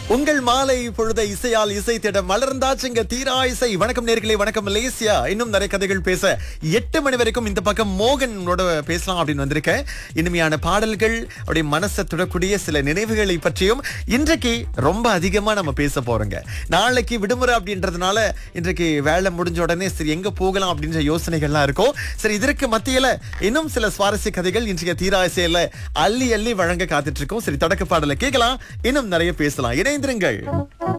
உங்கள் மாலை பொழுத இசையால் இசை திட மலர்ந்தாச்சுங்க தீரா இசை வணக்கம் நேர்களே வணக்கம் மலேசியா இன்னும் நிறைய கதைகள் பேச எட்டு மணி வரைக்கும் இந்த பக்கம் மோகனோட பேசலாம் அப்படின்னு வந்திருக்கேன் இனிமையான பாடல்கள் அப்படியே மனசை தொடக்கூடிய சில நினைவுகளை பற்றியும் இன்றைக்கு ரொம்ப அதிகமா நம்ம பேச போறோங்க நாளைக்கு விடுமுறை அப்படின்றதுனால இன்றைக்கு வேலை முடிஞ்ச உடனே சரி எங்க போகலாம் அப்படின்ற யோசனைகள்லாம் இருக்கும் சரி இதற்கு மத்தியில இன்னும் சில சுவாரஸ்ய கதைகள் இன்றைய தீரா இசையில அள்ளி அள்ளி வழங்க காத்துட்டு இருக்கோம் சரி தொடக்க பாடலை கேட்கலாம் இன்னும் நிறைய பேசலாம் இணைந்திருங்கள்